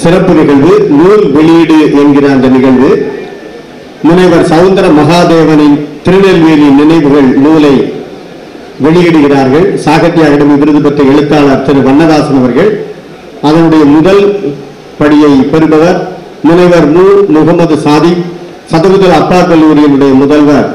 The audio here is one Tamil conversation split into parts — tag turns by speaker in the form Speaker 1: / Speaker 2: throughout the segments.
Speaker 1: சிறப்பு நிகழ்வு நூல் வெளியீடு என்கிற அந்த நிகழ்வு முனைவர் சவுந்தர மகாதேவனின் திருநெல்வேலி நினைவுகள் நூலை வெளியிடுகிறார்கள் சாகித்ய அகாடமி விருது பெற்ற எழுத்தாளர் திரு வண்ணதாசன் அவர்கள் அதனுடைய முதல் படியை பெறுபவர் முனைவர் மு முகமது சாதி சதகுதல் அப்பா கல்லூரியினுடைய முதல்வர்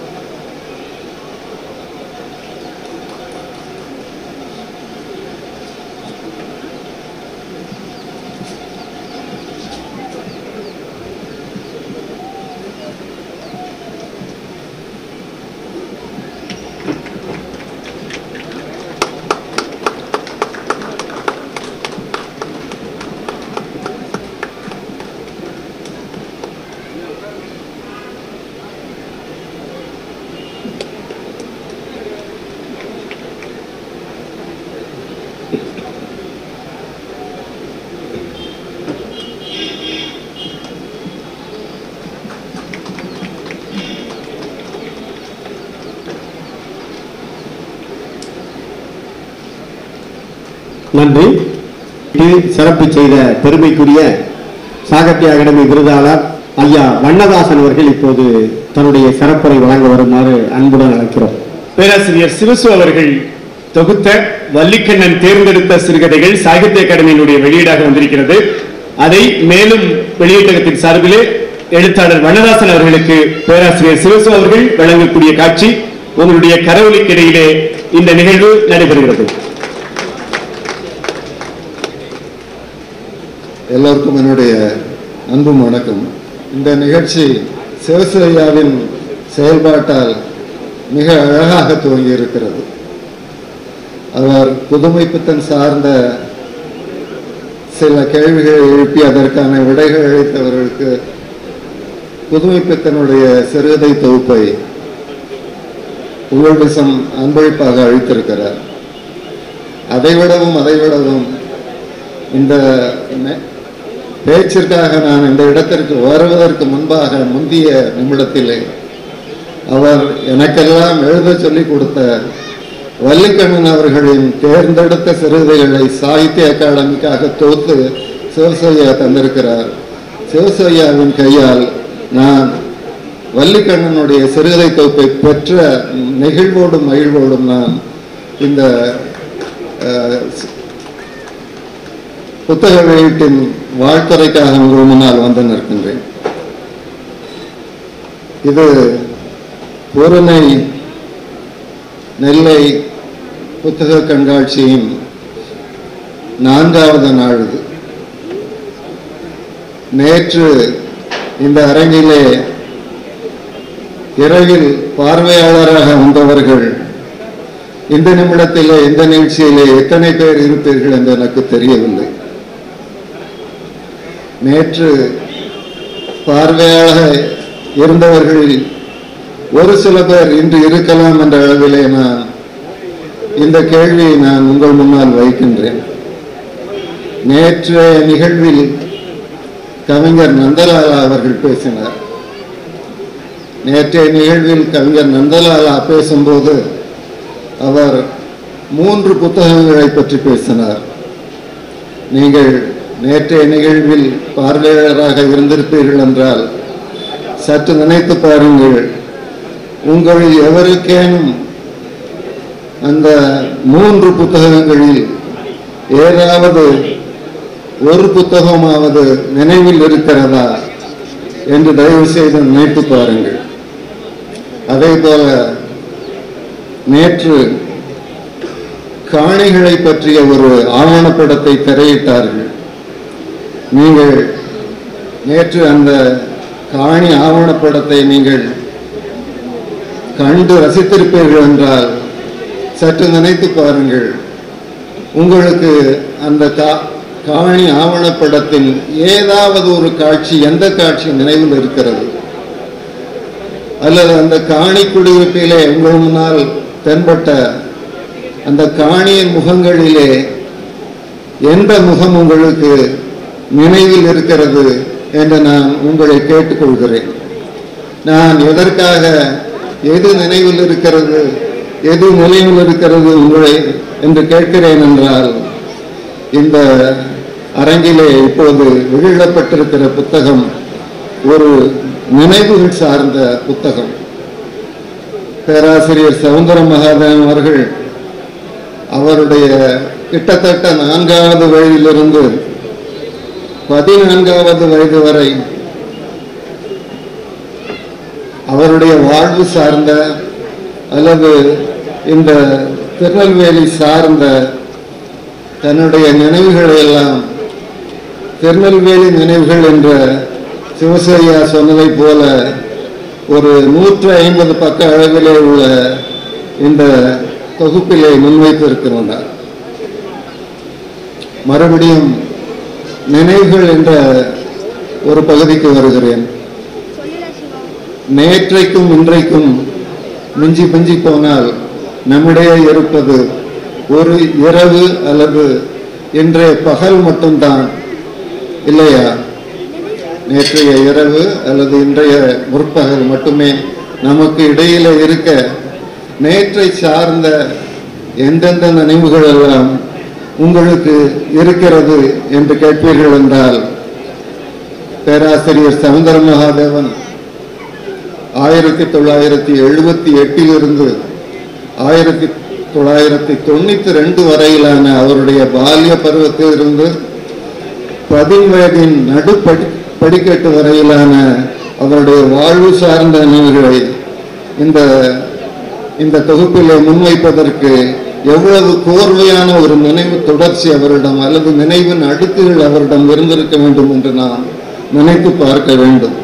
Speaker 1: நன்றி இது சிறப்பு செய்த பெருமைக்குரிய சாகித்ய அகாடமி விருதாளர் ஐயா வண்ணதாசன் அவர்கள் இப்போது தன்னுடைய சிறப்புரை வழங்க வருமாறு அன்புடன் அழைக்கிறோம்
Speaker 2: பேராசிரியர் சிவசு அவர்கள் தொகுத்த வள்ளிக்கண்ணன் தேர்ந்தெடுத்த சிறுகதைகள் சாகித்ய அகாடமியினுடைய வெளியீடாக வந்திருக்கிறது அதை மேலும் வெளியீட்டகத்தின் சார்பிலே எழுத்தாளர் வண்ணதாசன் அவர்களுக்கு பேராசிரியர் சிவசு அவர்கள் வழங்கக்கூடிய காட்சி உங்களுடைய கரவொலிக்கிடையிலே இந்த நிகழ்வு நடைபெறுகிறது
Speaker 3: எல்லோருக்கும் என்னுடைய அன்பும் வணக்கம் இந்த நிகழ்ச்சி சிவசையாவின் செயல்பாட்டால் மிக அழகாக துவங்கி இருக்கிறது அவர் புதுமைப்பித்தன் சார்ந்த சில கேள்விகளை எழுப்பி அதற்கான விடைகள் அளித்தவர்களுக்கு புதுமைப்பித்தனுடைய சிறுகதை தொகுப்பை உங்களிசம் அன்பளிப்பாக அளித்திருக்கிறார் அதைவிடவும் அதைவிடவும் இந்த நெ- பேச்சிற்காக நான் இந்த இடத்திற்கு வருவதற்கு முன்பாக முந்திய நிமிடத்திலே அவர் எனக்கெல்லாம் எழுத சொல்லிக் கொடுத்த வள்ளிக்கண்ணன் அவர்களின் தேர்ந்தெடுத்த சிறுதைகளை சாகித்ய அகாடமிக்காக தொகுத்து சிவசையா தந்திருக்கிறார் சிவசையாவின் கையால் நான் வள்ளிக்கண்ணனுடைய சிறுகதை தொகுப்பை பெற்ற நெகிழ்வோடும் மகிழ்வோடும் நான் இந்த அஹ், புத்தக வெளியீட்டின் வாழ்த்துறைக்காக உங்கள் முன்னால் வந்து நிற்கின்றேன் இது பூரணை நெல்லை புத்தக கண்காட்சியின் நான்காவது நாள் இது நேற்று இந்த அரங்கிலே இரவில் பார்வையாளராக வந்தவர்கள் இந்த நிமிடத்திலே இந்த நிகழ்ச்சியிலே எத்தனை பேர் இருப்பீர்கள் என்று எனக்கு தெரியவில்லை நேற்று பார்வையாக இருந்தவர்களில் ஒரு சில பேர் இன்று இருக்கலாம் என்ற அளவிலே நான் இந்த கேள்வியை நான் உங்கள் முன்னால் வைக்கின்றேன் நேற்றைய நிகழ்வில் கவிஞர் நந்தலாலா அவர்கள் பேசினார் நேற்றைய நிகழ்வில் கவிஞர் நந்தலாலா பேசும்போது அவர் மூன்று புத்தகங்களை பற்றி பேசினார் நீங்கள் நேற்றைய நிகழ்வில் பார்வையாளராக இருந்திருப்பீர்கள் என்றால் சற்று நினைத்து பாருங்கள் உங்களில் எவருக்கேனும் அந்த மூன்று புத்தகங்களில் ஏதாவது ஒரு புத்தகமாவது நினைவில் இருக்கிறதா என்று தயவு செய்து நினைத்து பாருங்கள் அதே போல நேற்று காணிகளை பற்றிய ஒரு ஆவணப்படத்தை திரையிட்டார்கள் நீங்கள் நேற்று அந்த காணி ஆவணப்படத்தை நீங்கள் கண்டு ரசித்திருப்பீர்கள் என்றால் சற்று நினைத்து பாருங்கள் உங்களுக்கு அந்த கா- காணி ஆவணப்படத்தில் ஏதாவது ஒரு காட்சி எந்த காட்சி நினைவில் இருக்கிறது அல்லது அந்த காணி குடியிருப்பிலே உங்கள் முன்னால் தென்பட்ட அந்த காணியின் முகங்களிலே எந்த முகம் உங்களுக்கு நினைவில் இருக்கிறது என்று நான் உங்களை கேட்டுக்கொள்கிறேன் நான் எதற்காக எது நினைவில் இருக்கிறது எது நினைவில் இருக்கிறது உங்களை என்று கேட்கிறேன் என்றால் இந்த அரங்கிலே இப்போது வெளியிடப்பட்டிருக்கிற புத்தகம் ஒரு நினைவுகள் சார்ந்த புத்தகம் பேராசிரியர் சவுந்தர மகாதேவன் அவர்கள் அவருடைய கிட்டத்தட்ட நான்காவது வயதிலிருந்து பதினான்காவது வயது வரை அவருடைய வாழ்வு சார்ந்த அல்லது இந்த திருநெல்வேலி சார்ந்த தன்னுடைய நினைவுகளை எல்லாம் திருநெல்வேலி நினைவுகள் என்ற சிவசையா சொன்னதைப் போல ஒரு நூற்று ஐம்பது பக்க அளவிலே உள்ள இந்த தொகுப்பிலே முன்வைத்திருக்கிறார் மறுபடியும் நினைவுகள் என்ற ஒரு பகுதிக்கு வருகிறேன் நேற்றைக்கும் இன்றைக்கும் மிஞ்சி மிஞ்சி போனால் நம்மிடையே இருப்பது ஒரு இரவு அல்லது இன்றைய பகல் மட்டும்தான் இல்லையா நேற்றைய இரவு அல்லது இன்றைய முற்பகல் மட்டுமே நமக்கு இடையில இருக்க நேற்றை சார்ந்த எந்தெந்த நினைவுகள் எல்லாம் உங்களுக்கு இருக்கிறது என்று கேட்பீர்கள் என்றால் பேராசிரியர் சவுந்தர மகாதேவன் ஆயிரத்தி தொள்ளாயிரத்தி எழுபத்தி எட்டிலிருந்து ஆயிரத்தி தொள்ளாயிரத்தி தொண்ணூத்தி ரெண்டு வரையிலான அவருடைய பால்ய பருவத்திலிருந்து பதின்வயதின் நடுப்படி படிக்கட்டு வரையிலான அவருடைய வாழ்வு சார்ந்த நினைவுகளை இந்த இந்த தொகுப்பிலே முன்வைப்பதற்கு எவ்வளவு கோர்வையான ஒரு நினைவு தொடர்ச்சி அவரிடம் அல்லது நினைவின் அடுக்குகள் அவரிடம் இருந்திருக்க வேண்டும் என்று நாம் நினைத்து பார்க்க வேண்டும்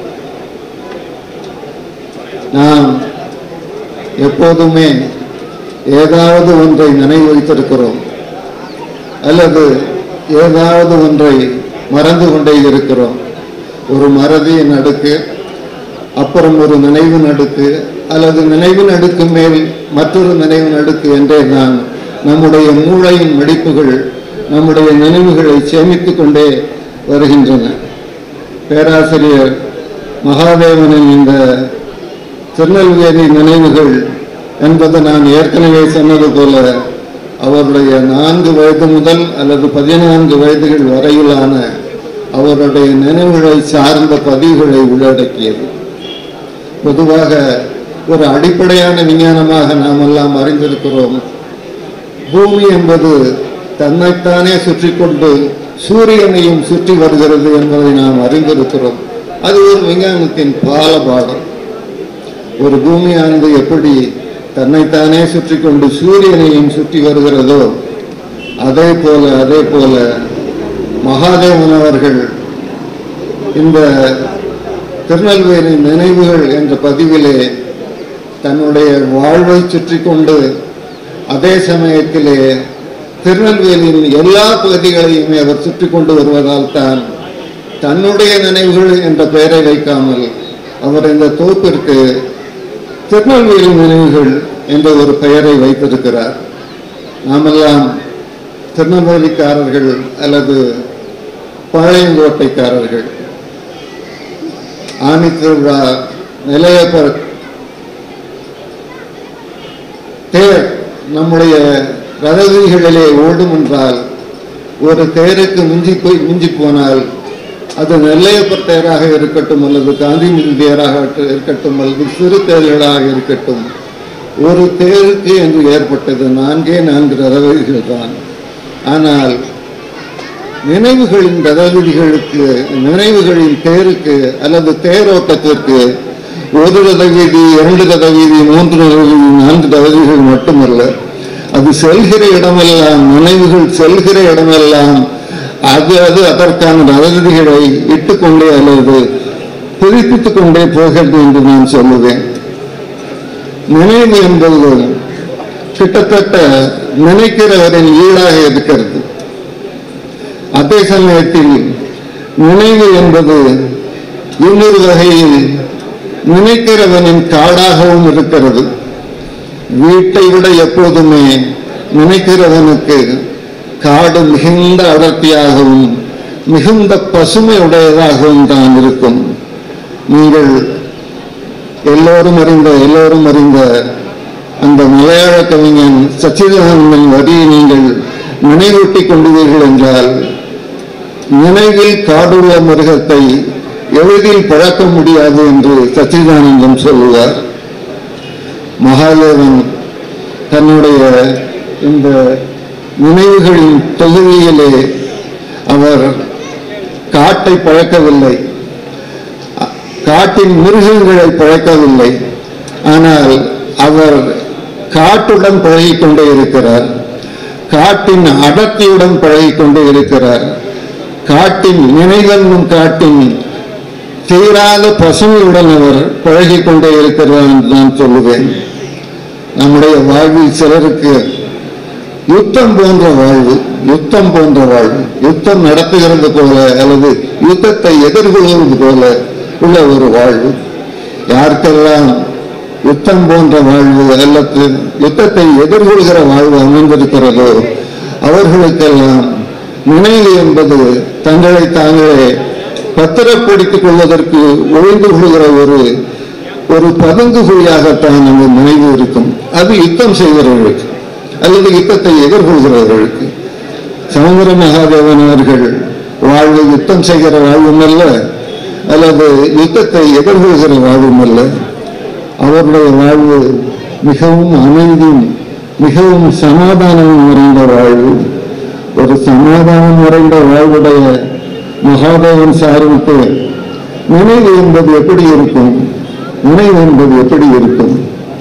Speaker 3: நாம் எப்போதுமே ஏதாவது ஒன்றை நினைவு வைத்திருக்கிறோம் அல்லது ஏதாவது ஒன்றை மறந்து கொண்டே இருக்கிறோம் ஒரு மறதியின் அடுக்கு அப்புறம் ஒரு நினைவின் அடுக்கு அல்லது நினைவின் அடுக்கு மேல் மற்றொரு நினைவின் அடுக்கு என்றே தான் நம்முடைய மூளையின் வெடிப்புகள் நம்முடைய நினைவுகளை சேமித்துக் கொண்டே வருகின்றன பேராசிரியர் மகாதேவனின் இந்த திருநெல்வேலி நினைவுகள் என்பது நான் ஏற்கனவே சொன்னது போல அவருடைய நான்கு வயது முதல் அல்லது பதினான்கு வயதுகள் வரையிலான அவருடைய நினைவுகளை சார்ந்த பதிவுகளை உள்ளடக்கியது பொதுவாக ஒரு அடிப்படையான விஞ்ஞானமாக நாம் எல்லாம் அறிந்திருக்கிறோம் பூமி என்பது தன்னைத்தானே சுற்றி கொண்டு சூரியனையும் சுற்றி வருகிறது என்பதை நாம் அறிந்திருக்கிறோம் அது ஒரு விஞ்ஞானத்தின் பாலபாடம் ஒரு பூமியானது எப்படி தன்னைத்தானே சுற்றி கொண்டு சூரியனையும் சுற்றி வருகிறதோ அதே போல அதே போல மகாதேவன் அவர்கள் இந்த திருநெல்வேலி நினைவுகள் என்ற பதிவிலே தன்னுடைய வாழ்வை சுற்றி கொண்டு அதே சமயத்திலே திருநெல்வேலியின் எல்லா பகுதிகளையுமே அவர் சுற்றி கொண்டு வருவதால் தான் தன்னுடைய நினைவுகள் என்ற பெயரை வைக்காமல் அவர் இந்த தொகுப்பிற்கு திருநெல்வேலி நினைவுகள் என்ற ஒரு பெயரை வைத்திருக்கிறார் நாமெல்லாம் திருநெல்வேலிக்காரர்கள் அல்லது பாளையங்கோட்டைக்காரர்கள் ஆணி திருவிழா நிலையப்ப தேர் நம்முடைய ரதவீதிகளிலே ஓடும் என்றால் ஒரு தேருக்கு மிஞ்சி போய் மிஞ்சி போனால் அது நெல்லையப்பர் தேராக இருக்கட்டும் அல்லது காந்திமதி தேராக இருக்கட்டும் அல்லது சிறு தேர்களாக இருக்கட்டும் ஒரு தேருக்கு என்று ஏற்பட்டது நான்கே நான்கு ரதவீதிகள் தான் ஆனால் நினைவுகளின் ரதவீதிகளுக்கு நினைவுகளின் தேருக்கு அல்லது தேரோட்டத்திற்கு ஒரு ரதவீதி இரண்டு ரதவீதி மூன்று ரதவீதி நான்கு ரதவீதிகள் மட்டுமல்ல அது செல்கிற இடமெல்லாம் நினைவுகள் செல்கிற இடமெல்லாம் அது அது அதற்கான ரதவீதிகளை இட்டுக்கொண்டே அல்லது புதுப்பித்துக் கொண்டே போகிறது என்று நான் சொல்லுவேன் நினைவு என்பது கிட்டத்தட்ட நினைக்கிறவரின் ஈடாக இருக்கிறது அதே சமயத்தில் நினைவு என்பது இன்னொரு வகையில் நினைக்கிறவனின் காடாகவும் இருக்கிறது வீட்டை விட எப்போதுமே நினைக்கிறவனுக்கு காடு மிகுந்த அடர்த்தியாகவும் மிகுந்த பசுமை உடையதாகவும் தான் இருக்கும் நீங்கள் எல்லோரும் அறிந்த எல்லோரும் அறிந்த அந்த மலையாள கவிஞன் சச்சிதானந்தன் வரியை நீங்கள் நினைவூட்டிக் கொண்டீர்கள் என்றால் நினைவில் காடுள்ள மிருகத்தை எளிதில் பழக்க முடியாது என்று சச்சிதானந்தம் சொல்லுவார் மகாதேவன் தன்னுடைய இந்த நினைவுகளின் தொகுதியிலே அவர் காட்டை பழக்கவில்லை அ- காட்டின் மிருகங்களை பழக்கவில்லை ஆனால் அவர் காட்டுடன் பழகிக் கொண்டே இருக்கிறார் காட்டின் அடர்த்தியுடன் பழகிக் கொண்டே இருக்கிறார் காட்டின் நினைவென்னும் காட்டின் தீராத பசுமையுடன் அவர் பழகிக் கொண்டே இருக்கிறார் என்று நான் சொல்லுவேன் நம்முடைய வாழ்வில் சிலருக்கு யுத்தம் போன்ற வாழ்வு யுத்தம் போன்ற வாழ்வு யுத்தம் நடத்துகிறது போல அல்லது யுத்தத்தை எதிர்கொள்வது போல உள்ள ஒரு வாழ்வு யாருக்கெல்லாம் யுத்தம் போன்ற வாழ்வு அல்லது யுத்தத்தை எதிர்கொள்கிற வாழ்வு அமைந்திருக்கிறதோ அவர்களுக்கெல்லாம் நினைவு என்பது தங்களை தாங்களே பத்திரப்படுத்திக் கொள்வதற்கு ஒழிந்து கொள்கிற ஒரு ஒரு பதுங்கு குழியாகத்தான் அந்த நினைவு இருக்கும் அது யுத்தம் செய்கிறவர்களுக்கு அல்லது யுத்தத்தை எதிர்கொள்கிறவர்களுக்கு சமுதிர மகாதேவன் அவர்கள் வாழ்வு யுத்தம் செய்கிற வாழ்வும் அல்ல அல்லது யுத்தத்தை எதிர்கொள்கிற வாழ்வும் அல்ல அவருடைய வாழ்வு மிகவும் அமைதியும் மிகவும் சமாதானமும் நிறைந்த வாழ்வு ஒரு சமாதானம் நிறைந்த வாழ்வுடைய மகாதேவன் சாருக்கு நினைவு என்பது எப்படி இருக்கும் நினைவு என்பது எப்படி இருக்கும்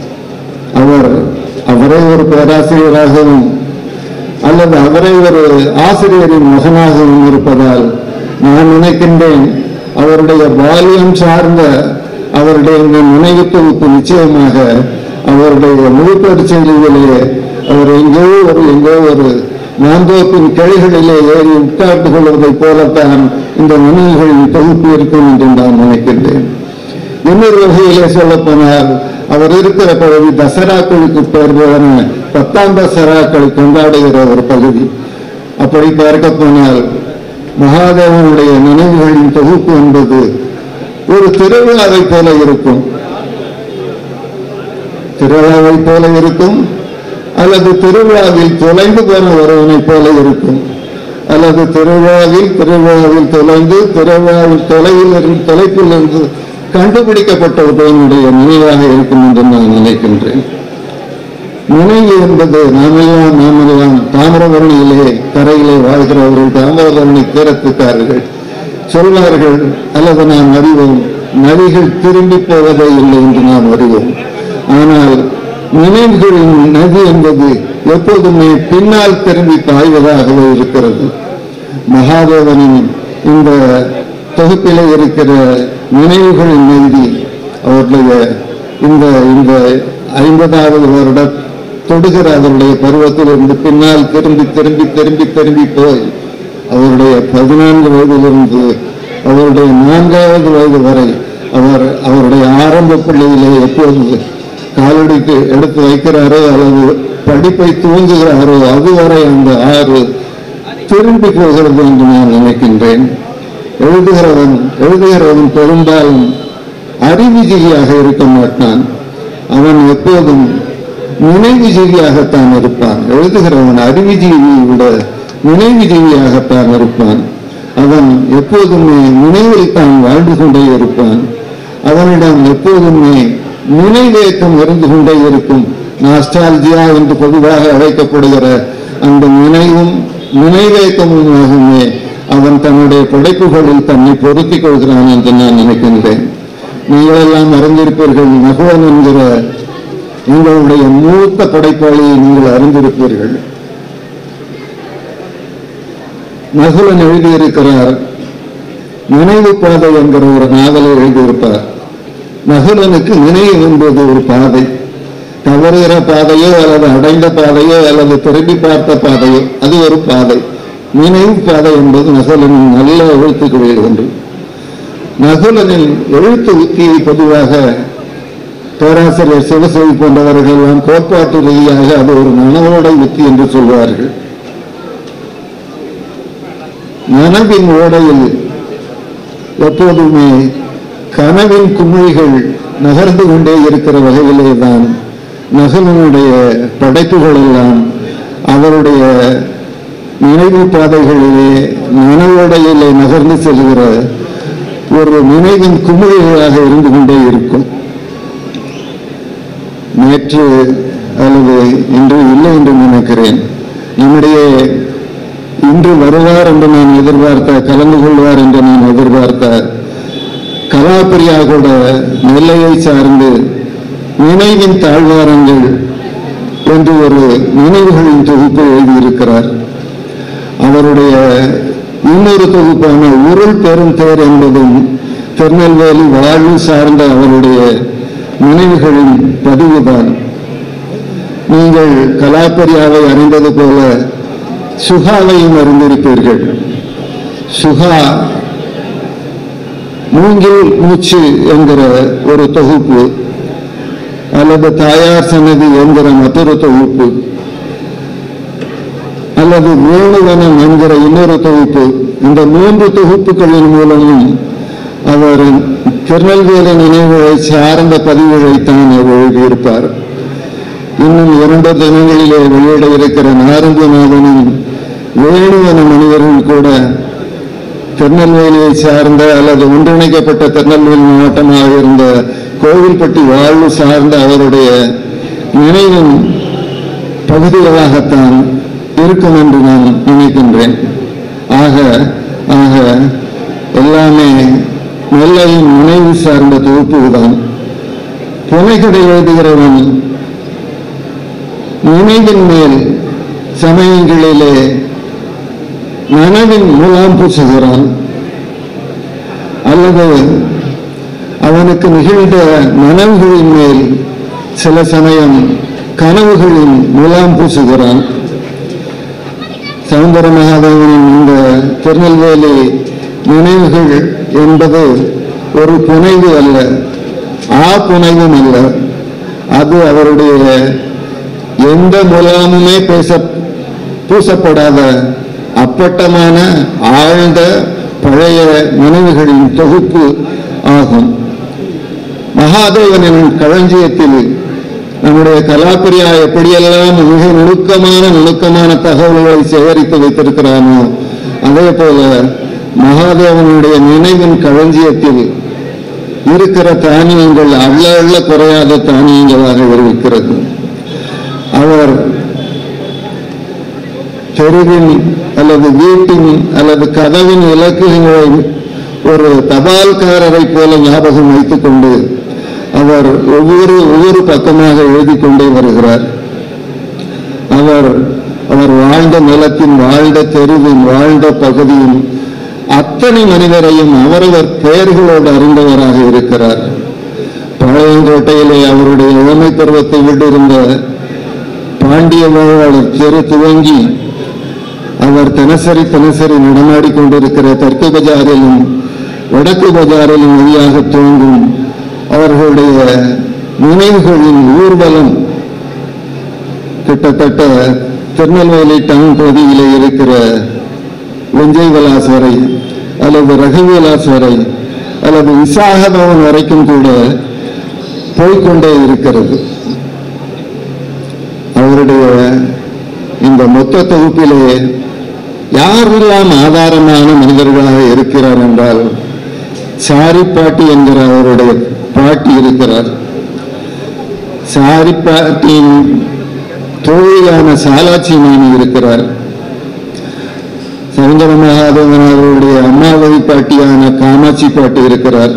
Speaker 3: அவர் அவரே ஒரு பேராசிரியராகவும் அல்லது அவரே ஒரு ஆசிரியரின் மகனாகவும் இருப்பதால் நான் நினைக்கின்றேன் அவருடைய பாலியம் சார்ந்த அவருடைய இந்த நினைவு தொகுப்பு நிச்சயமாக அவருடைய முழு பரிசீலனையிலே அவர் எங்கோ ஒரு எங்கோ ஒரு மாந்தோப்பின் கிளைகளிலே ஏறி உட்கார்ந்து கொள்வதைப் போலத்தான் இந்த நினைவுகளின் தொகுப்பு இருக்கும் என்று நான் நினைக்கின்றேன் இன்னொரு வகையிலே சொல்லப்போனால் அவர் இருக்கிற பகுதி தசராக்களுக்கு பெயர்வான பத்தாம் தசராக்களை கொண்டாடுகிற ஒரு பகுதி அப்படி பார்க்க போனால் மகாதேவனுடைய நினைவுகளின் தொகுப்பு என்பது ஒரு திருவிழாவை போல இருக்கும் திருவிழாவை போல இருக்கும் அல்லது திருவிழாவில் தொலைந்து போன ஒருவனைப் போல இருக்கும் அல்லது திருவிழாவில் திருவிழாவில் தொலைந்து திருவிழாவில் தொலைவில் இருந்து தொலைப்பில் இருந்து கண்டுபிடிக்கப்பட்ட ஒருவனுடைய நினைவாக இருக்கும் என்று நான் நினைக்கின்றேன் நினைவு என்பது நாமெல்லாம் நாமெல்லாம் தாமிரபரணியிலே கரையிலே வாழ்கிறவர்கள் தாமிரபரணி தீரத்துக்காரர்கள் சொல்வார்கள் அல்லது நாம் அறிவோம் நதிகள் திரும்பி போவதே இல்லை என்று நாம் அறிவோம் ஆனால் நினைவுகளின் நதி என்பது எப்போதுமே பின்னால் திரும்பி பாய்வதாகவே இருக்கிறது மகாதேவனின் இந்த தொகுப்பிலே இருக்கிற நினைவுகளின் நதி அவருடைய இந்த இந்த ஐம்பதாவது வருட தொடுகிற அவருடைய பருவத்திலிருந்து பின்னால் திரும்பி திரும்பி திரும்பி திரும்பி போய் அவருடைய பதினான்கு வயதிலிருந்து அவருடைய நான்காவது வயது வரை அவர் அவருடைய ஆரம்ப பள்ளியிலே எப்போது காலடிக்கு எடுத்து வைக்கிறாரோ அல்லது படிப்பை துவங்குகிறாரோ அதுவரை அந்த ஆறு திரும்பி போகிறது என்று நான் நினைக்கின்றேன் எழுதுகிறவன் எழுதுகிறவன் பெரும்பாலும் அறிவுஜீவியாக இருக்க மாட்டான் அவன் எப்போதும் நினைவுஜீவியாகத்தான் இருப்பான் எழுதுகிறவன் அறிவுஜீவியை விட நினைவுஜீவியாகத்தான் இருப்பான் அவன் எப்போதுமே நினைவில் தான் வாழ்ந்து கொண்டே இருப்பான் அவனிடம் எப்போதுமே நினைவேக்கம் இருந்து கொண்டே இருக்கும் நாஸ்டால்ஜியா என்று பொதுவாக அழைக்கப்படுகிற அந்த நினைவும் நினைவேக்கமுமாகவே அவன் தன்னுடைய படைப்புகளில் தன்னை பொருத்திக் கொள்கிறான் என்று நான் நினைக்கின்றேன் நீங்கள் எல்லாம் அறிந்திருப்பீர்கள் நகுவன் என்கிற உங்களுடைய மூத்த படைப்பாளியை நீங்கள் அறிந்திருப்பீர்கள் நகுலன் எழுதியிருக்கிறார் நினைவு பாதை என்கிற ஒரு நாவலை எழுதியிருப்பார் நகுலனுக்கு நினைவு என்பது ஒரு பாதை தவறுகிற பாதையோ அல்லது அடைந்த பாதையோ அல்லது திரும்பி பார்த்த பாதையோ அது ஒரு பாதை நினைவு பாதை என்பது நகுலனின் நல்ல எழுத்துக்களில் ஒன்று நகுலனின் எழுத்து உத்தியை பொதுவாக பேராசிரியர் சிவசேவி போன்றவர்கள் எல்லாம் கோட்பாட்டு ரீதியாக அது ஒரு நனவோடை உத்தி என்று சொல்வார்கள் நனவின் ஓடையில் எப்போதுமே கனவின் குமிழிகள் நகர்ந்து கொண்டே இருக்கிற வகையிலே தான் நகலனுடைய படைப்புகள் எல்லாம் அவருடைய நினைவு பாதைகளிலே நனவோடையிலே நகர்ந்து செல்கிற ஒரு நினைவின் குமிழிகளாக இருந்து கொண்டே இருக்கும் நேற்று அல்லது இன்று இல்லை என்று நினைக்கிறேன் நம்முடைய இன்று வருவார் என்று நான் எதிர்பார்த்த கலந்து கொள்வார் என்று நான் எதிர்பார்த்த கலாப்பிரியா கூட நெல்லையை சார்ந்து நினைவின் தாழ்வாரங்கள் என்று ஒரு நினைவுகளின் தொகுப்பை எழுதியிருக்கிறார் அவருடைய இன்னொரு தொகுப்பான உருள் பெரும் தேர் என்பதும் திருநெல்வேலி வாழ்வு சார்ந்த அவருடைய நினைவுகளின் பதிவுதான் நீங்கள் கலாப்பரியாவை அறிந்தது போல சுகாவையும் அறிந்திருப்பீர்கள் சுகா மூங்கில் மூச்சு என்கிற ஒரு தொகுப்பு அல்லது தாயார் சன்னதி என்கிற மற்றொரு தொகுப்பு அல்லது வேணுவனம் என்கிற இன்னொரு தொகுப்பு இந்த மூன்று தொகுப்புகளின் மூலமும் அவர் திருநெல்வேலி நினைவுகளை சார்ந்த பதிவுகளைத்தான் அவர் எழுதியிருப்பார் இன்னும் இரண்டு தினங்களிலே வெளியிட இருக்கிற நாரங்கநாதனும் வேணுவன மனிதர்கள் கூட திருநெல்வேலியை சார்ந்த அல்லது ஒன்றிணைக்கப்பட்ட திருநெல்வேலி மாவட்டமாக இருந்த கோவில்பட்டி வாழ்வு சார்ந்த அவருடைய நினைவின் பகுதிகளாகத்தான் இருக்கும் என்று நான் நினைக்கின்றேன் ஆக ஆக எல்லாமே நெல்லையின் நினைவு சார்ந்த தொகுப்புதான் புனைகதை எழுதுகிறவன் நினைவின் மேல் சமயங்களிலே நனவின் முலாம் பூசுகிறான் அல்லது அவனுக்கு நிகழ்ந்த நனவுகளின் மேல் சில சமயம் கனவுகளின் முலாம் பூசுகிறான் சௌந்தர மகாதேவனின் இந்த திருநெல்வேலி நினைவுகள் என்பது ஒரு புனைவு அல்ல ஆ புனைவும் அல்ல அது அவருடைய எந்த முலாமுமே பேச பூசப்படாத அப்பட்டமான ஆழ்ந்த பழைய நினைவுகளின் தொகுப்பு ஆகும் மகாதேவனின் களஞ்சியத்தில் நம்முடைய கலாப்பிரியா எப்படியெல்லாம் மிக நுணுக்கமான நுணுக்கமான தகவல்களை சேகரித்து வைத்திருக்கிறானோ அதே போல மகாதேவனுடைய நினைவின் களஞ்சியத்தில் இருக்கிற தானியங்கள் அள்ள அள்ள குறையாத தானியங்களாக இருக்கிறது அவர் தெருவின் அல்லது வீட்டின் அல்லது கதவின் இலக்குகளை ஒரு தபால்காரரை போல ஞாபகம் வைத்துக் கொண்டு அவர் ஒவ்வொரு ஒவ்வொரு பக்கமாக எழுதி கொண்டே வருகிறார் அவர் அவர் வாழ்ந்த நிலத்தின் வாழ்ந்த தெருவின் வாழ்ந்த பகுதியின் அத்தனை மனிதரையும் அவரவர் பெயர்களோடு அறிந்தவராக இருக்கிறார் பழையங்கோட்டையிலே அவருடைய இளமை பருவத்தை விட்டிருந்த பாண்டிய வாழ்வாளர் தெரு துவங்கி அவர் தினசரி தினசரி நடமாடிக் கொண்டிருக்கிற தெற்கு பஜாரிலும் வடக்கு பஜாரிலும் வழியாக தோன்றும் அவர்களுடைய நினைவுகளின் ஊர்வலம் கிட்டத்தட்ட திருநெல்வேலி டவுன் பகுதியிலே இருக்கிற வெஞ்சை விலாஸ் வரை அல்லது ரகுவிலாஸ் வரை அல்லது விசாகபவன் வரைக்கும் கூட போய்க்கொண்டே இருக்கிறது அவருடைய இந்த மொத்த தொகுப்பிலே யாரெல்லாம் ஆதாரமான மனிதர்களாக இருக்கிறார் என்றால் சாரி பாட்டி என்கிற அவருடைய பாட்டி இருக்கிறார் சாரி பாட்டியின் தோழியான சாலாட்சி மாமி இருக்கிறார் சவுந்தர மகாதேவன் அவருடைய அம்மாவதி பாட்டியான காமாட்சி பாட்டி இருக்கிறார்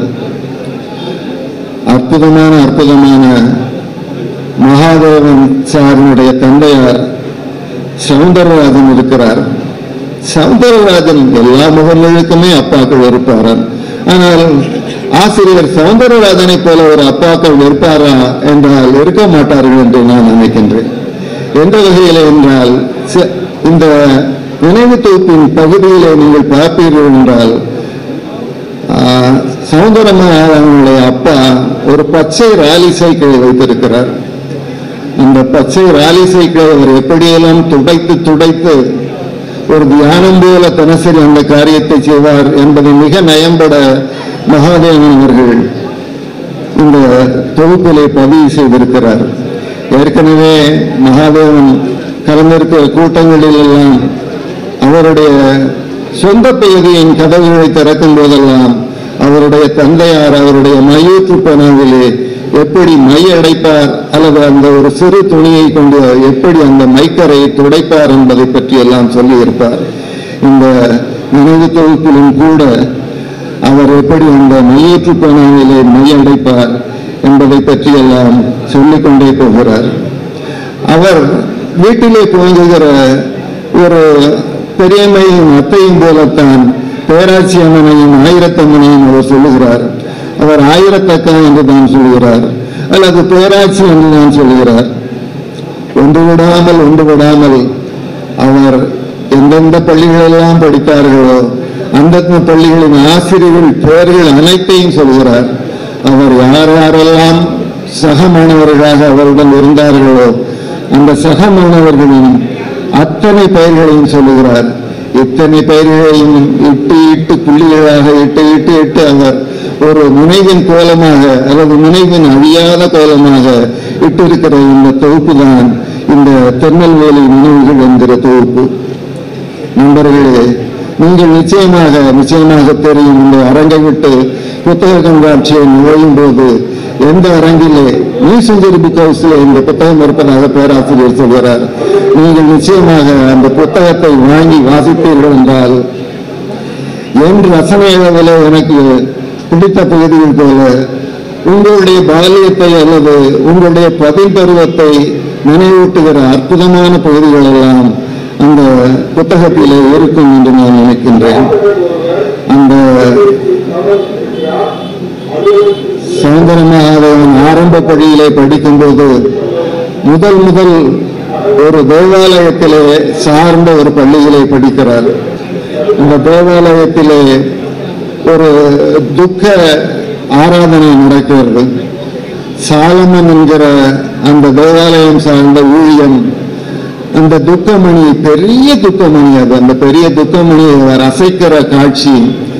Speaker 3: அற்புதமான அற்புதமான மகாதேவன் சாரனுடைய தந்தையார் சவுந்தரராஜன் இருக்கிறார் சவுந்தரராஜன் எல்லா முகங்களுக்குமே அப்பாக்கள் இருப்பாராம் ஆனால் ஆசிரியர் சவுந்தரராஜனை போல ஒரு அப்பாக்கள் இருப்பாரா என்றால் இருக்க மாட்டார்கள் என்று நான் நினைக்கின்றேன் எந்த வகையில் என்றால் ச- இந்த நினைவு தொகுப்பின் பகுதியிலே நீங்கள் பார்ப்பீர்கள் என்றால் ஆஹ், சவுந்தரமாதவனுடைய அப்பா ஒரு பச்சை ராலி சைக்கிளை வைத்திருக்கிறார் இந்த பச்சை ராலி சைக்கிளை அவர் எப்படியெல்லாம் துடைத்து துடைத்து ஒரு தியானம் போல தினசரி அந்த காரியத்தை செய்வார் என்பதை மிக நயம்பட மகாதேவன் அவர்கள் இந்த தொகுப்பிலே பதிவு செய்திருக்கிறார் ஏற்கனவே மகாதேவன் கலந்திருக்கிற கூட்டங்களில் எல்லாம் அவருடைய சொந்த பகுதியின் கதவுகளை திறக்கும் போதெல்லாம் அவருடைய தந்தையார் அவருடைய மையூற்று பனாவிலே எப்படி மை அடைப்பார் அல்லது அந்த ஒரு சிறு துணியை கொண்டு எப்படி அந்த மைக்கரையை துடைப்பார் என்பதை பற்றி எல்லாம் சொல்லியிருப்பார் இந்த நினைவு தொகுப்பிலும் கூட அவர் எப்படி அந்த மையற்று பனாவிலே மை அடைப்பார் என்பதை பற்றி எல்லாம் சொல்லிக்கொண்டே போகிறார் அவர் வீட்டிலே துவங்குகிற ஒரு பெரியம்மையும் அத்தையும் போலத்தான் பேராட்சி அம்மனையும் ஆயிரத்தம்மனையும் அவர் சொல்லுகிறார் அவர் ஆயிரத்தக்கா என்று தான் சொல்கிறார் அல்லது பேராட்சி என்று தான் சொல்கிறார் ஒன்று விடாமல் ஒன்று விடாமல் அவர் எந்தெந்த பள்ளிகளெல்லாம் படித்தார்களோ அந்தந்த பள்ளிகளின் ஆசிரியர்கள் பெயர்கள் அனைத்தையும் சொல்கிறார் அவர் யார் யாரெல்லாம் சக மாணவர்களாக அவருடன் இருந்தார்களோ அந்த சக மாணவர்களின் அத்தனை பெயர்களையும் சொல்லுகிறார் இத்தனை பெயர்களையும் இட்டு இட்டு புள்ளிகளாக இட்டு இட்டு இட்டு அவர் ஒரு நினைவின் கோலமாக அல்லது நினைவின் அழியாத கோலமாக இட்டிருக்கிற இந்த தொகுப்பு தான் இந்த திருநெல்வேலி நினைவுகள் என்கிற தொகுப்பு நண்பர்களே நீங்கள் நிச்சயமாக நிச்சயமாக தெரியும் இந்த அரங்கை விட்டு புத்தக கண்காட்சியை நுழையும் போது எந்த அரங்கிலே நீசஞ்சரி புக் ஹவுஸில் இந்த புத்தகம் இருப்பதாக பேராசிரியர் சொல்கிறார் நீங்கள் நிச்சயமாக அந்த புத்தகத்தை வாங்கி வாசிப்பீர்கள் என்றால் என் ரசனை அளவில் எனக்கு பிடித்த பகுதிகள் போல உங்களுடைய பாலியத்தை அல்லது உங்களுடைய பதில் பருவத்தை நினைவூட்டுகிற அற்புதமான பகுதிகள் எல்லாம் அந்த புத்தகத்திலே இருக்கும் என்று நான் நினைக்கின்றேன் அந்த சௌந்தரமகாதேவன் ஆரம்ப பள்ளியிலே படிக்கும்போது முதல் முதல் ஒரு தேவாலயத்திலே சார்ந்த ஒரு பள்ளியிலே படிக்கிறார் இந்த தேவாலயத்திலே ஒரு துக்க ஆராதனை நடக்கிறது சாலமன் என்கிற அந்த தேவாலயம் சார்ந்த ஊழியம் அந்த துக்கமணி பெரிய துக்கமணி அது அந்த பெரிய துக்கமணி அவர் அசைக்கிற காட்சி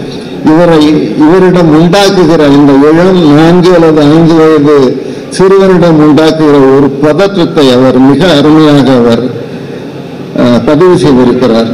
Speaker 3: இவரை இவரிடம் உண்டாக்குகிற இந்த இளம் நான்கு அல்லது ஐந்து வயது சிறுவனிடம் உண்டாக்குகிற ஒரு பதற்றத்தை அவர் மிக அருமையாக அவர் அஹ், பதிவு செய்திருக்கிறார்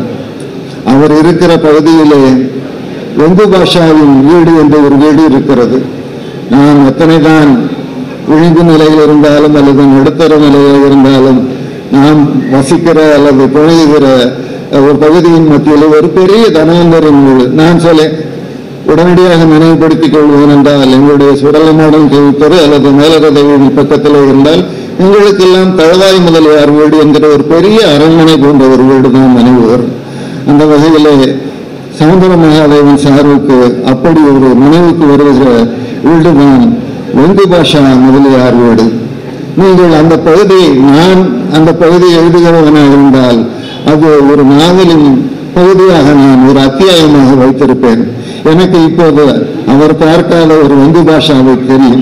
Speaker 3: அவர் இருக்கிற பகுதியிலே வெங்கு பாஷாவின் வீடு என்ற ஒரு வீடு இருக்கிறது நான் எத்தனைதான் விழிப்பு நிலையில் இருந்தாலும் அல்லது நடுத்தர நிலையில் இருந்தாலும் நாம் வசிக்கிற அல்லது பழகுகிற ஒரு பகுதியின் மத்தியில் ஒரு பெரிய தனவந்தரின் வீடு நான் சொல்ல உடனடியாக நினைவுபடுத்திக் கொள்வோம் என்றால் எங்களுடைய சுடலமாடன் கவிப்பது அல்லது மேலரத வீடு பக்கத்தில் இருந்தால் எங்களுக்கெல்லாம் தழவாய் முதலியார் வீடு என்கிற ஒரு பெரிய அரண்மனை போன்ற ஒரு வீடு தான் நினைவு வரும் அந்த வகையிலே சமுந்திர மகாதேவன் சார்வுக்கு அப்படி ஒரு நினைவுக்கு வருகிற வீடுதான் வெங்கு பாஷா முதலியார் வீடு நீங்கள் அந்த பகுதி நான் அந்த பகுதியை எழுதுகிறவனாக இருந்தால் அது ஒரு நாவலின் பகுதியாக நான் ஒரு அத்தியாயமாக வைத்திருப்பேன் எனக்கு இப்போது அவர் பார்க்காத ஒரு வெங்கு பாஷாவை தெரியும்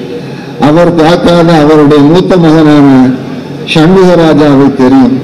Speaker 3: அவர் பார்க்காத அவருடைய மூத்த மகனான சண்முக ராஜாவை தெரியும்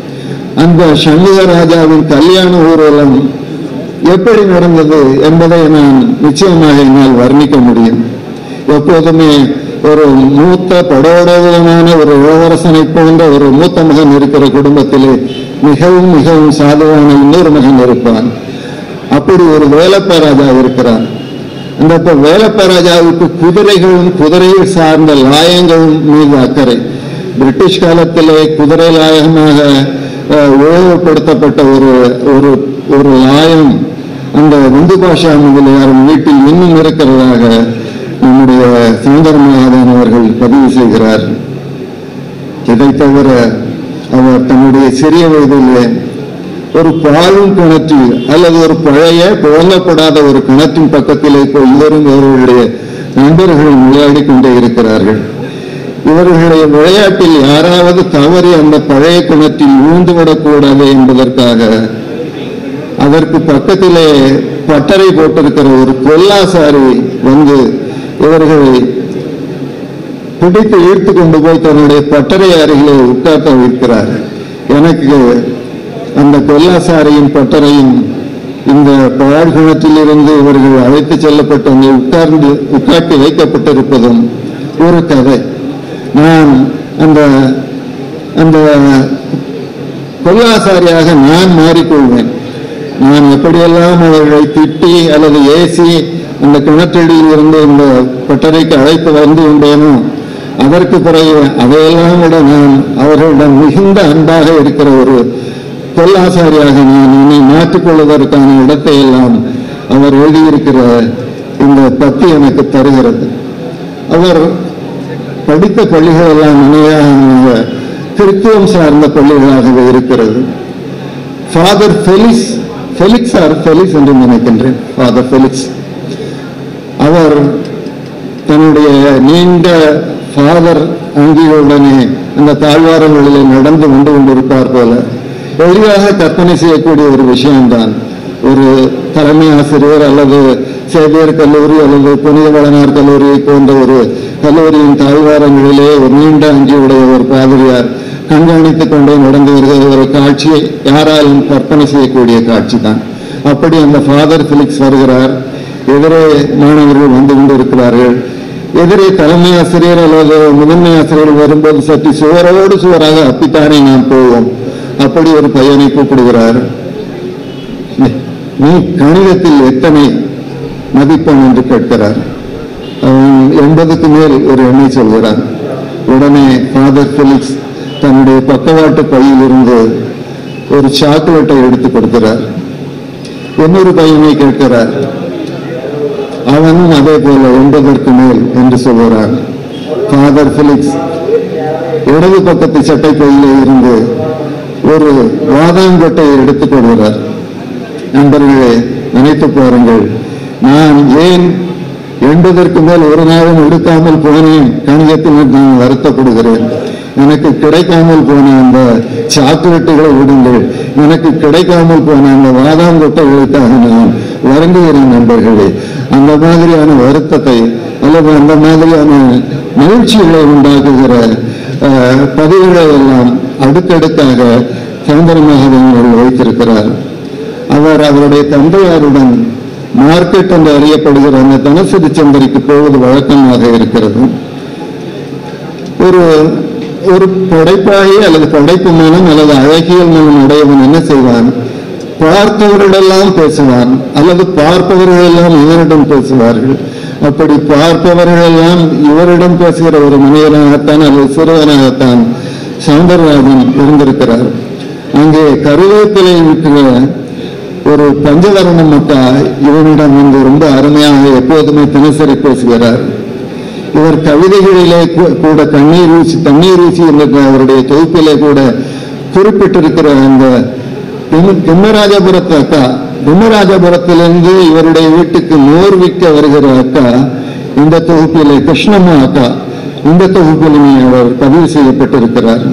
Speaker 3: அந்த சண்முக ராஜாவின் கல்யாண ஊர்வலம் எப்படி நடந்தது என்பதை நான் நிச்சயமாக என்னால் வர்ணிக்க முடியும் எப்போதுமே ஒரு மூத்த படோடவனான ஒரு இளவரசனை போன்ற ஒரு மூத்த மகன் இருக்கிற குடும்பத்திலே மிகவும் மிகவும் சாதுவான இன்னொரு மகன் இருப்பான் அப்படி ஒரு வேலப்ப ராஜா இருக்கிறான் அந்த இப்ப வேலப்ப ராஜாவுக்கு குதிரைகளும் குதிரையை சார்ந்த லாயங்களும் மீது அக்கறை பிரிட்டிஷ் காலத்திலே குதிரை லாயகமாக அஹ், உபயோகப்படுத்தப்பட்ட ஒரு ஒரு ஒரு லாயம் அந்த இந்து பாஷா முதலியார் வீட்டில் இன்னும் இருக்கிறதாக நம்முடைய சுந்தரநாதன் அவர்கள் பதிவு செய்கிறார் இதை தவிர அவர் தன்னுடைய சிறிய வயதிலே ஒரு பாலும் கிணற்றில் அல்லது ஒரு பழைய புழங்கப்படாத ஒரு கிணற்றின் பக்கத்திலே போய் இவரும் இவர்களுடைய நண்பர்கள் விளையாடி கொண்டே இருக்கிறார்கள் இவர்களுடைய விளையாட்டில் யாராவது தவறி அந்த பழைய கிணற்றில் ஊழ்ந்துவிடக்கூடாது என்பதற்காக அதற்கு பக்கத்திலே பட்டறை போட்டிருக்கிற ஒரு கொல்லாசாரி வந்து இவர்களை பிடித்து ஈர்த்து கொண்டு போய் தன்னுடைய பட்டறை அருகிலே உட்கார்த்த வைக்கிறார் எனக்கு அந்த கொல்லாசாரியின் பட்டறையும் இந்த பாழ்கிணற்றில் இருந்து இவர்கள் அழைத்து செல்லப்பட்டு அங்கே உட்கார்ந்து உட்காட்டி வைக்கப்பட்டிருப்பதும் ஒரு கதை நான் அந்த அந்த கொல்லாசாரியாக நான் மாறிக்கொள்வேன் நான் எப்படியெல்லாம் அவர்களை திட்டி அல்லது ஏசி அந்த கிணற்றடியில் இருந்து இந்த பட்டறைக்கு அழைத்து வந்து கொண்டேனோ அதற்கு பிறகு அதையெல்லாம் விட நான் அவர்களிடம் மிகுந்த அன்பாக இருக்கிற ஒரு கொல்லாசாரியாக நான் என்னை மாற்றிக்கொள்வதற்கான இடத்தை எல்லாம் அவர் எழுதியிருக்கிற இந்த பத்தி எனக்கு தருகிறது அவர் படித்த பள்ளிகள் எல்லாம் இணையாக கிறித்துவம் சார்ந்த பள்ளிகளாகவே இருக்கிறது father Felix Felix R Felix என்று நினைக்கின்றேன் ஃபாதர் ஃபெலிக்ஸ் அவர் தன்னுடைய நீண்ட ஃபாதர் அங்கிகளுடனே அந்த தாழ்வாரங்களிலே நடந்து கொண்டு கொண்டிருப்பார் போல எளிதாக கற்பனை செய்யக்கூடிய ஒரு விஷயம்தான் ஒரு தலைமை ஆசிரியர் அல்லது சேவியர் கல்லூரி அல்லது புனித வளனார் கல்லூரி போன்ற ஒரு கல்லூரியின் தாழ்வாரங்களிலே ஒரு நீண்ட அங்கியுடைய ஒரு பாதிரியார் கண்காணித்துக் கொண்டே நடந்து வருகிற ஒரு காட்சியை யாராலும் கற்பனை செய்யக்கூடிய காட்சி தான் அப்படி அந்த ஃபாதர் பிலிக்ஸ் வருகிறார் எதிரே மாணவர்கள் வந்து கொண்டிருக்கிறார்கள் எதிரே தலைமை ஆசிரியர் அல்லது முதன்மை ஆசிரியர் வரும்போது சற்று சுவரோடு சுவராக அப்பித்தானே நாம் போவோம் அப்படி ஒரு பையனை கூப்பிடுகிறார் நீ கணிதத்தில் எத்தனை மதிப்பெண் என்று கேட்கிறார் அவன் எண்பதுக்கு மேல் ஒரு எண்ணை சொல்கிறான் உடனே ஃபாதர் பிலிக்ஸ் தன்னுடைய பக்கவாட்டு பையிலிருந்து ஒரு சாக்லேட்டை எடுத்து கொடுக்கிறார் இன்னொரு பையனை கேட்கிறார் அவனும் அதே போல எண்பதற்கு மேல் என்று சொல்கிறார் ஃபாதர் பிலிக்ஸ் இடது பக்கத்து சட்டை பையிலே இருந்து ஒரு வாதாங்கொட்டையை எடுத்துக் கொள்கிறார் நண்பர்களே நினைத்து பாருங்கள் நான் ஏன் எண்பதற்கு மேல் ஒரு நாளும் எடுக்காமல் போனேன் கணிதத்தில் நான் வருத்தப்படுகிறேன் எனக்கு கிடைக்காமல் போன அந்த சாக்லேட்டுகளை விடுங்கள் எனக்கு கிடைக்காமல் போன அந்த வாதாங்கொட்டைகளுக்காக நான் வருந்துகிறேன் நண்பர்களே அந்த மாதிரியான வருத்தத்தை அல்லது அந்த மாதிரியான மகிழ்ச்சிகளை உண்டாக்குகிற அஹ், பதிவுகளை எல்லாம் அடுக்கடுக்காக சந்திரமகாதேவன் வைத்திருக்கிறார் அவர் அவருடைய தந்தையாருடன் மார்க்கெட் என்று அறியப்படுகிற அந்த தனசரி சந்தைக்கு போவது வழக்கமாக இருக்கிறது ஒரு ஒரு படைப்பாகி அல்லது படைப்பு மனம் அல்லது அழகியல் மனம் உடையவன் என்ன செய்வான் பார்த்தவர்களெல்லாம் பேசுவான் அல்லது பார்ப்பவர்களெல்லாம் இவரிடம் பேசுவார்கள் அப்படி பார்ப்பவர்களெல்லாம் இவரிடம் பேசுகிற ஒரு மனிதனாகத்தான் அல்லது சிறுவனாகத்தான் சௌந்தரராஜன் இருந்திருக்கிறார் அங்கே கருவேப்பிலை இருக்கிற ஒரு பஞ்சவரணம் மக்கா இவனிடம் வந்து ரொம்ப அருமையாக எப்போதுமே தினசரி பேசுகிறார் இவர் கவிதைகளிலே கூ- கூட கண்ணீர் ஊசி தண்ணீர் ஊசி என்ற அவருடைய தொகுப்பிலே கூட குறிப்பிட்டிருக்கிற அந்த திம்ம- திம்மராஜபுரத்து அக்கா திம்மராஜபுரத்திலிருந்து இவருடைய வீட்டுக்கு மோர் விற்க வருகிற அக்கா இந்த தொகுப்பிலே கிருஷ்ணம்மா அக்கா இந்த தொகுப்பிலுமே அவர் பதிவு செய்யப்பட்டிருக்கிறார்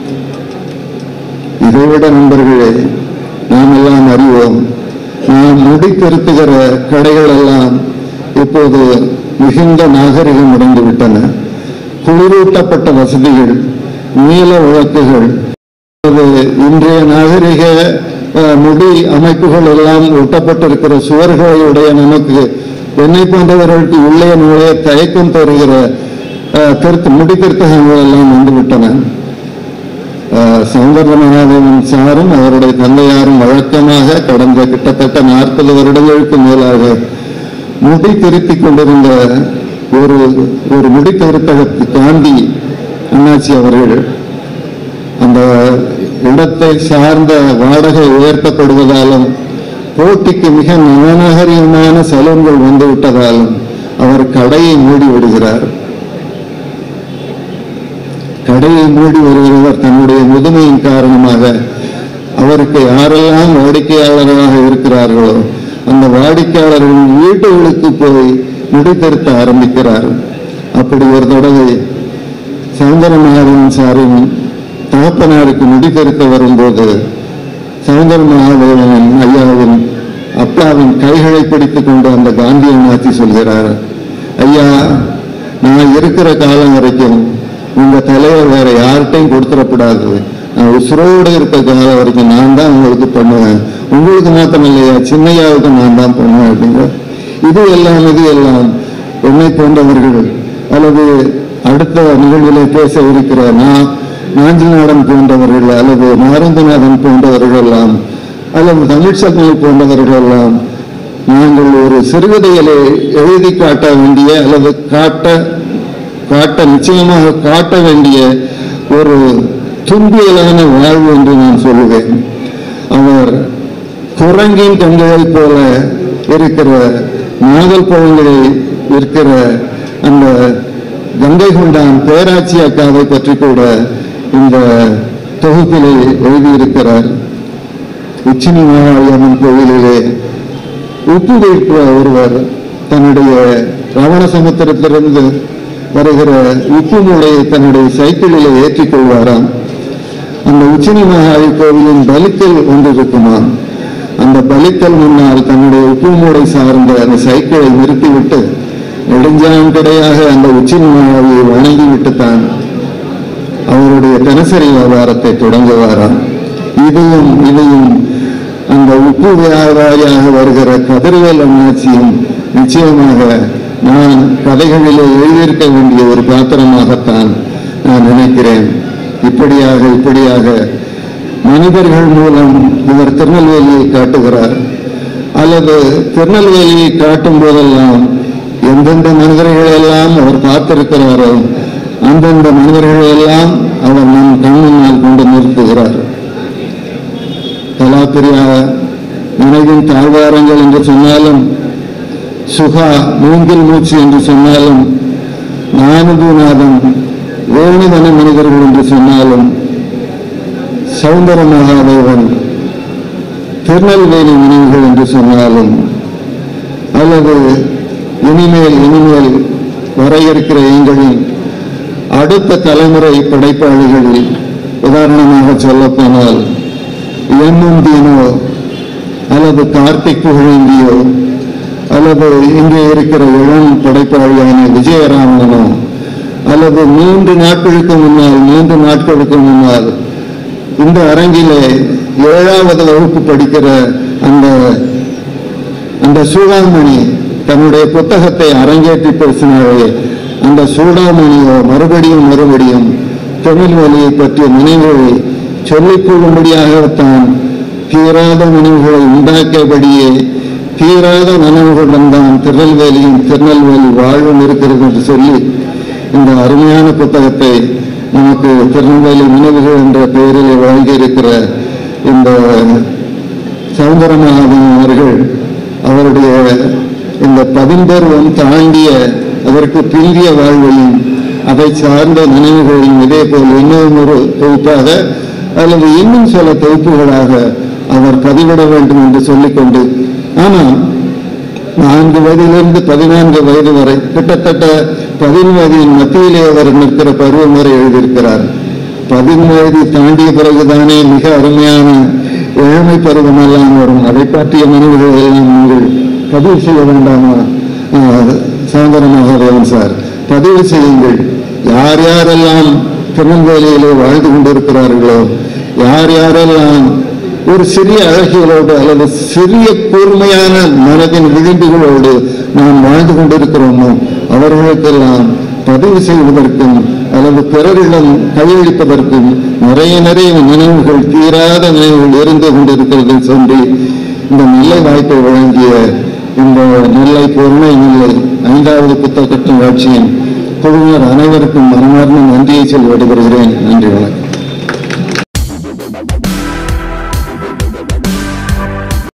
Speaker 3: இதைவிட நண்பர்களே நாம் எல்லாம் அறிவோம் நாம் முடி திருத்துகிற கடைகள் எல்லாம் இப்போது மிகுந்த நாகரிகம் அடைந்து விட்டன குளிரூட்டப்பட்ட வசதிகள் நீல விளக்குகள் அது இன்றைய நாகரிக அஹ், முடி அமைப்புகள் எல்லாம் ஒட்டப்பட்டிருக்கிற சுவர்களை உடைய நமக்கு என்னை போன்றவர்களுக்கு உள்ளே நுழைய தயக்கம் தருகிற அஹ், திருத்த முடி திருத்தகங்கள் எல்லாம் வந்துவிட்டன சௌந்தரநாதன் சாரும் அவருடைய தந்தையாரும் வழக்கமாக கடந்த கிட்டத்தட்ட நாற்பது வருடங்களுக்கு மேலாக முடி திருத்திக் கொண்டிருந்த ஒரு ஒரு முடி திருத்தகத்து காந்தி அண்ணாச்சி அவர்கள் அந்த இடத்தை சார்ந்த வாடகை உயர்த்தப்படுவதாலும் போட்டிக்கு மிக நவநாகரிகமான சலூன்கள் வந்துவிட்டதாலும் அவர் கடையை மூடி விடுகிறார் கடையை மூடி வருகிறவர் தன்னுடைய முதுமையின் காரணமாக அவருக்கு யாரெல்லாம் வாடிக்கையாளர்களாக இருக்கிறார்களோ அந்த வாடிக்கையாளர்களின் வீடுகளுக்கு போய் முடித்திருத்த ஆரம்பிக்கிறார் அப்படி ஒரு தடவை சௌந்தரநாதன் சாரின் தகப்பனாருக்கு முடித்திருத்த வரும்போது சௌந்தர மகாதேவன் ஐயாவின் அப்பாவின் கைகளை பிடித்துக் கொண்டு அந்த காந்தி அண்ணாச்சி சொல்கிறார் ஐயா நான் இருக்கிற காலம் வரைக்கும் உங்க தலைவர் வேற யார்கிட்டையும் கொடுத்துடக்கூடாது நான் உசுரோடு இருக்க காலம் வரைக்கும் நான் தான் உங்களுக்கு பண்ணுவேன் உங்களுக்கு மாத்திரம் இல்லையா சின்னையாவுக்கு நான் தான் பண்ணுவேன் அப்படிங்கிற இது எல்லாம் இது எல்லாம் என்னை போன்றவர்கள் அல்லது அடுத்த நிகழ்விலே பேச இருக்கிற நான் நாஞ்சிநாடன் போன்றவர்கள் அல்லது நாரந்தநாதன் போன்றவர்கள் எல்லாம் அல்லது தமிழ்ச்செல்வி போன்றவர்கள் எல்லாம் நாங்கள் ஒரு சிறுகதைகளை எழுதி காட்ட வேண்டிய அல்லது காட்ட காட்ட நிச்சயமாக காட்ட வேண்டிய ஒரு துன்பியலான வாழ்வு என்று நான் சொல்லுவேன் அவர் குரங்கின் கண்களைப் போல இருக்கிற நாவல் பழங்களில் இருக்கிற அந்த கங்கை கொண்டான் பேராட்சி அக்காவை பற்றி கூட இந்த தொகுப்பிலே எழுதியிருக்கிறார் உச்சினி மாயாளியம்மன் கோவிலிலே உப்பு வைக்கிற ஒருவர் தன்னுடைய ரவண சமுத்திரத்திலிருந்து வருகிற உப்பு மூளையை தன்னுடைய சைக்கிளிலே ஏற்றிக் கொள்வாராம் அந்த உச்சினி மகாவி கோவிலின் பலிக்கல் ஒன்று இருக்குமாம் அந்த பலிக்கல் முன்னால் தன்னுடைய உப்பு மூடை சார்ந்த அந்த சைக்கிளை நிறுத்திவிட்டு நெடுஞ்சாங்கடையாக அந்த உச்சினி மகாவியை வணங்கிவிட்டு தான் அவருடைய தினசரி வியாபாரத்தை தொடங்குவாராம் இதையும் இதையும் அந்த உப்பு வியாபாரியாக வருகிற கதிர்வேல் அண்ணாச்சியும் நிச்சயமாக நான் கதைகளிலே எழுதியிருக்க வேண்டிய ஒரு பாத்திரமாகத்தான் நான் நினைக்கிறேன் இப்படியாக இப்படியாக மனிதர்கள் மூலம் இவர் திருநெல்வேலியை காட்டுகிறார் அல்லது திருநெல்வேலியை காட்டும் போதெல்லாம் எந்தெந்த மனிதர்கள் எல்லாம் அவர் பார்த்திருக்கிறாரோ அந்தந்த மனிதர்கள் எல்லாம் அவர் நம் கண் முன்னால் கொண்டு நிறுத்துகிறார் கலாப்பிரியா நினைவின் தாழ்வாரங்கள் என்று சொன்னாலும் சுகா மூங்கில் மூச்சு என்று சொன்னாலும் நானுபுநாதன் வேணுதன மனிதர்கள் என்று சொன்னாலும் சௌந்தர மகாதேவன் திருநெல்வேலி நினைவுகள் என்று சொன்னாலும் அல்லது இனிமேல் இனிமேல் வர இருக்கிற எங்களின் அடுத்த தலைமுறை படைப்பாளிகளில் உதாரணமாக சொல்லப்போனால் எம்எம் தீனோ அல்லது கார்த்திக் புகழேந்தியோ அல்லது இங்கே இருக்கிற இளம் படைப்பாளியான விஜயராமனோ அல்லது மூன்று நாட்களுக்கு முன்னால் மூன்று நாட்களுக்கு முன்னால் இந்த அரங்கிலே ஏழாவது வகுப்பு படிக்கிற அந்த அந்த சூடாமணி தன்னுடைய புத்தகத்தை அரங்கேற்றி பேசினாவே அந்த சூடாமணியோ மறுபடியும் மறுபடியும் திருநெல்வேலியை பற்றிய நினைவுகளை சொல்லிக் கொள்ளும்படியாகத்தான் தீராத நினைவுகளை உண்டாக்கியபடியே தீராத நினைவுகளுடன் தான் திருநெல்வேலியும் திருநெல்வேலி வாழ்வும் இருக்கிறது என்று சொல்லி இந்த அருமையான புத்தகத்தை நமக்கு திருநெல்வேலி நினைவுகள் என்ற பெயரில் வழங்கியிருக்கிற இந்த சௌந்தரநாதன் அவர்கள் அவருடைய இந்த பதின்பருவம் தாண்டிய அதற்கு பிந்திய வாழ்வையும் அதை சார்ந்த நினைவுகளையும் இதே போல் இன்னும் ஒரு தொகுப்பாக அல்லது இன்னும் சில தொகுப்புகளாக அவர் பதிவிட வேண்டும் என்று சொல்லிக்கொண்டு ஆனால் நான்கு வயதிலிருந்து பதினான்கு வயது வரை கிட்டத்தட்ட பதின்வயதின் மத்தியிலே அவர் நிற்கிற பருவம் வரை எழுதியிருக்கிறார் பதின்வயது தாண்டிய பிறகுதானே மிக அருமையான இளமை பருவம் எல்லாம் வரும் அதை பற்றிய நினைவுகள் எல்லாம் நீங்கள் பதிவு செய்ய வேண்டாமா ஆஹ், சௌந்தர மகாதேவன் சார் பதிவு செய்யுங்கள் யார் யாரெல்லாம் திருநெல்வேலியிலே வாழ்ந்து கொண்டிருக்கிறார்களோ யார் யாரெல்லாம் ஒரு சிறிய அழகியலோடு அல்லது சிறிய கூர்மையான மனதின் விளிம்புகளோடு நாம் வாழ்ந்து கொண்டிருக்கிறோமோ அவர்களுக்கெல்லாம் பதிவு செய்வதற்கும் அல்லது பிறரிடம் கையளிப்பதற்கும் நிறைய நிறைய நினைவுகள் தீராத நினைவுகள் இருந்து கொண்டிருக்கிறது சொல்லி இந்த நல்ல வாய்ப்பை வழங்கிய இந்த நெல்லை பொருணை நெல்லை ஐந்தாவது புத்தகட்டும் ஆட்சியின் குழுவினர் அனைவருக்கும் மனமார்ந்த நன்றியை சொல்லி விடைபெறுகிறேன் நன்றி வணக்கம்